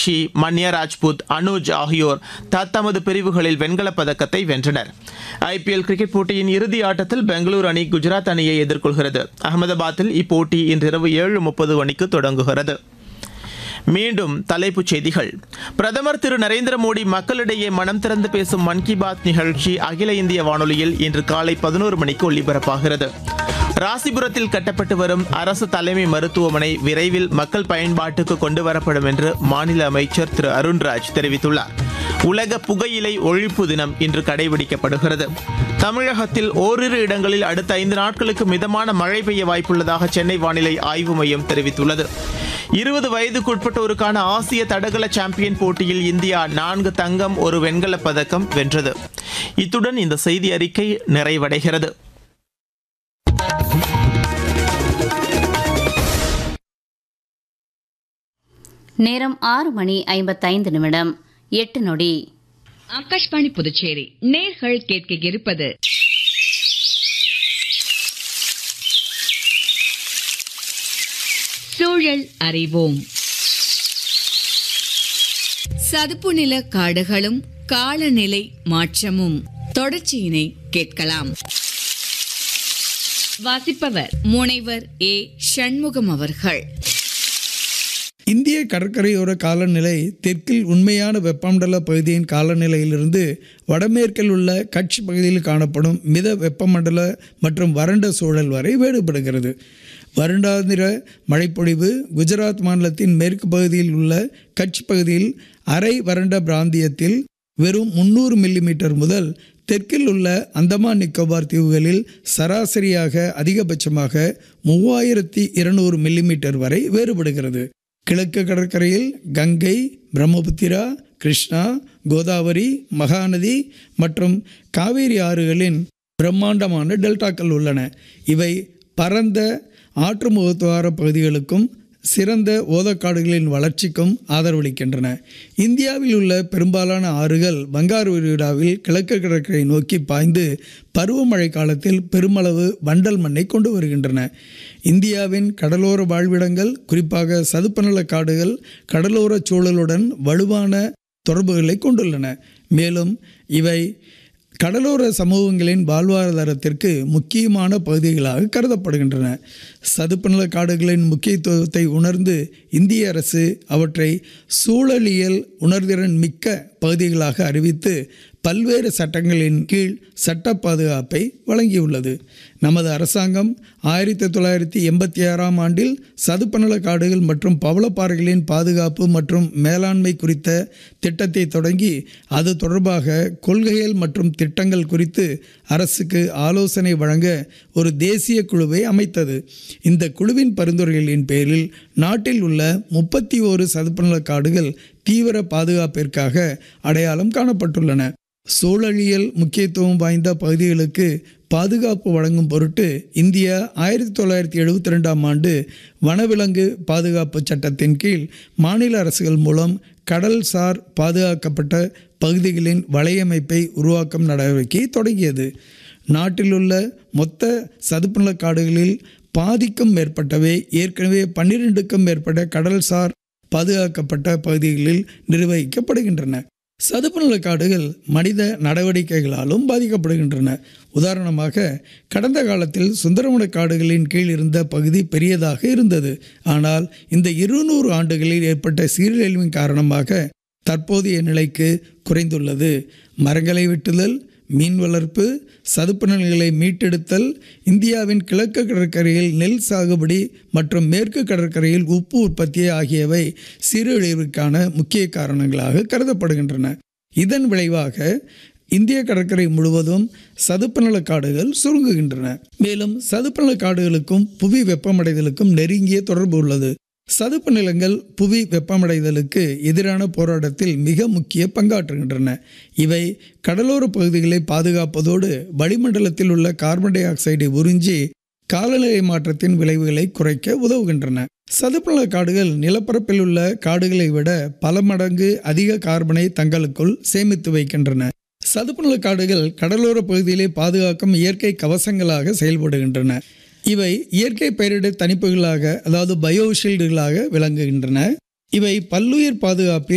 சாக்ஷி மன்யா ராஜ்புத் அனுஜ் ஆகியோர் தத்தமது பிரிவுகளில் வெண்கலப் பதக்கத்தை வென்றனர் ஐபிஎல் கிரிக்கெட் போட்டியின் இறுதி ஆட்டத்தில் பெங்களூரு அணி குஜராத் அணியை எதிர்கொள்கிறது அகமதாபாத்தில் இப்போட்டி இன்றிரவு ஏழு முப்பது மணிக்கு தொடங்குகிறது மீண்டும் தலைப்புச் செய்திகள் பிரதமர் திரு நரேந்திர மோடி மக்களிடையே மனம் திறந்து பேசும் மன் கி பாத் நிகழ்ச்சி அகில இந்திய வானொலியில் இன்று காலை பதினோரு மணிக்கு ஒலிபரப்பாகிறது ராசிபுரத்தில் கட்டப்பட்டு வரும் அரசு தலைமை மருத்துவமனை விரைவில் மக்கள் பயன்பாட்டுக்கு கொண்டு வரப்படும் என்று மாநில அமைச்சர் திரு அருண்ராஜ் தெரிவித்துள்ளார் உலக புகையிலை ஒழிப்பு தினம் இன்று கடைபிடிக்கப்படுகிறது தமிழகத்தில் ஓரிரு இடங்களில் அடுத்த ஐந்து நாட்களுக்கு மிதமான மழை பெய்ய வாய்ப்புள்ளதாக சென்னை வானிலை ஆய்வு மையம் தெரிவித்துள்ளது இருபது வயதுக்குட்பட்டோருக்கான ஆசிய தடகள சாம்பியன் போட்டியில் இந்தியா நான்கு தங்கம் ஒரு வெண்கலப் பதக்கம் வென்றது இத்துடன் இந்த செய்தி அறிக்கை நிறைவடைகிறது நேரம் ஆறு மணி ஐம்பத்தைந்து நிமிடம் எட்டு நொடி ஆகாஷ்வாணி புதுச்சேரி நேர்கள் கேட்க இருப்பது சூழல் அறிவோம் சதுப்பு நில காடுகளும் காலநிலை மாற்றமும் தொடர்ச்சியினை கேட்கலாம் வாசிப்பவர் முனைவர் ஏ சண்முகம் அவர்கள் இந்திய கடற்கரையோர காலநிலை தெற்கில் உண்மையான வெப்பமண்டல பகுதியின் காலநிலையிலிருந்து வடமேற்கில் உள்ள கட்ச் பகுதியில் காணப்படும் மித வெப்பமண்டல மற்றும் வறண்ட சூழல் வரை வேறுபடுகிறது வருடாந்திர மழைப்பொழிவு குஜராத் மாநிலத்தின் மேற்கு பகுதியில் உள்ள கட்ச் பகுதியில் அரை வறண்ட பிராந்தியத்தில் வெறும் முந்நூறு மில்லிமீட்டர் முதல் தெற்கில் உள்ள அந்தமான் நிக்கோபார் தீவுகளில் சராசரியாக அதிகபட்சமாக மூவாயிரத்தி இருநூறு மில்லிமீட்டர் வரை வேறுபடுகிறது கிழக்கு கடற்கரையில் கங்கை பிரம்மபுத்திரா கிருஷ்ணா கோதாவரி மகாநதி மற்றும் காவேரி ஆறுகளின் பிரம்மாண்டமான டெல்டாக்கள் உள்ளன இவை பரந்த ஆற்று முகத்துவார பகுதிகளுக்கும் சிறந்த ஓதக்காடுகளின் வளர்ச்சிக்கும் ஆதரவளிக்கின்றன இந்தியாவில் உள்ள பெரும்பாலான ஆறுகள் பங்காரு விரிகுடாவில் கிழக்கு கடற்கரை நோக்கி பாய்ந்து பருவமழை காலத்தில் பெருமளவு வண்டல் மண்ணை கொண்டு வருகின்றன இந்தியாவின் கடலோர வாழ்விடங்கள் குறிப்பாக சதுப்புநில காடுகள் கடலோர சூழலுடன் வலுவான தொடர்புகளை கொண்டுள்ளன மேலும் இவை கடலோர சமூகங்களின் வாழ்வாதாரத்திற்கு முக்கியமான பகுதிகளாக கருதப்படுகின்றன சதுப்புநில காடுகளின் முக்கியத்துவத்தை உணர்ந்து இந்திய அரசு அவற்றை சூழலியல் உணர்திறன் மிக்க பகுதிகளாக அறிவித்து பல்வேறு சட்டங்களின் கீழ் சட்ட பாதுகாப்பை வழங்கியுள்ளது நமது அரசாங்கம் ஆயிரத்தி தொள்ளாயிரத்தி எண்பத்தி ஆறாம் ஆண்டில் சதுப்புநில காடுகள் மற்றும் பவளப்பாறைகளின் பாதுகாப்பு மற்றும் மேலாண்மை குறித்த திட்டத்தை தொடங்கி அது தொடர்பாக கொள்கைகள் மற்றும் திட்டங்கள் குறித்து அரசுக்கு ஆலோசனை வழங்க ஒரு தேசிய குழுவை அமைத்தது இந்த குழுவின் பரிந்துரைகளின் பேரில் நாட்டில் உள்ள முப்பத்தி ஓரு சதுப்புநில காடுகள் தீவிர பாதுகாப்பிற்காக அடையாளம் காணப்பட்டுள்ளன சூழலியல் முக்கியத்துவம் வாய்ந்த பகுதிகளுக்கு பாதுகாப்பு வழங்கும் பொருட்டு இந்தியா ஆயிரத்தி தொள்ளாயிரத்தி எழுபத்தி ரெண்டாம் ஆண்டு வனவிலங்கு பாதுகாப்பு சட்டத்தின் கீழ் மாநில அரசுகள் மூலம் கடல்சார் பாதுகாக்கப்பட்ட பகுதிகளின் வலையமைப்பை உருவாக்கும் நடவடிக்கை தொடங்கியது நாட்டிலுள்ள மொத்த சதுப்புநில காடுகளில் பாதிக்கும் மேற்பட்டவை ஏற்கனவே பன்னிரெண்டுக்கும் மேற்பட்ட கடல்சார் பாதுகாக்கப்பட்ட பகுதிகளில் நிர்வகிக்கப்படுகின்றன சதுப்புநில காடுகள் மனித நடவடிக்கைகளாலும் பாதிக்கப்படுகின்றன உதாரணமாக கடந்த காலத்தில் சுந்தரவன காடுகளின் கீழ் இருந்த பகுதி பெரியதாக இருந்தது ஆனால் இந்த இருநூறு ஆண்டுகளில் ஏற்பட்ட சீரழிவின் காரணமாக தற்போதைய நிலைக்கு குறைந்துள்ளது மரங்களை வெட்டுதல் மீன் வளர்ப்பு சதுப்பு நிலங்களை மீட்டெடுத்தல் இந்தியாவின் கிழக்கு கடற்கரையில் நெல் சாகுபடி மற்றும் மேற்கு கடற்கரையில் உப்பு உற்பத்தி ஆகியவை சீரழிவிற்கான முக்கிய காரணங்களாக கருதப்படுகின்றன இதன் விளைவாக இந்திய கடற்கரை முழுவதும் சதுப்பு நில காடுகள் சுருங்குகின்றன மேலும் சதுப்பு நில காடுகளுக்கும் புவி வெப்பமடைதலுக்கும் நெருங்கிய தொடர்பு உள்ளது சதுப்பு நிலங்கள் புவி வெப்பமடைதலுக்கு எதிரான போராட்டத்தில் மிக முக்கிய பங்காற்றுகின்றன இவை கடலோர பகுதிகளை பாதுகாப்பதோடு வளிமண்டலத்தில் உள்ள கார்பன் டை ஆக்சைடை உறிஞ்சி காலநிலை மாற்றத்தின் விளைவுகளை குறைக்க உதவுகின்றன சதுப்புநில காடுகள் நிலப்பரப்பில் உள்ள காடுகளை விட பல மடங்கு அதிக கார்பனை தங்களுக்குள் சேமித்து வைக்கின்றன சதுப்புநில காடுகள் கடலோர பகுதியிலே பாதுகாக்கும் இயற்கை கவசங்களாக செயல்படுகின்றன இவை இயற்கை பெயரிடர் தணிப்புகளாக அதாவது பயோஷீல்டுகளாக விளங்குகின்றன இவை பல்லுயிர் பாதுகாப்பில்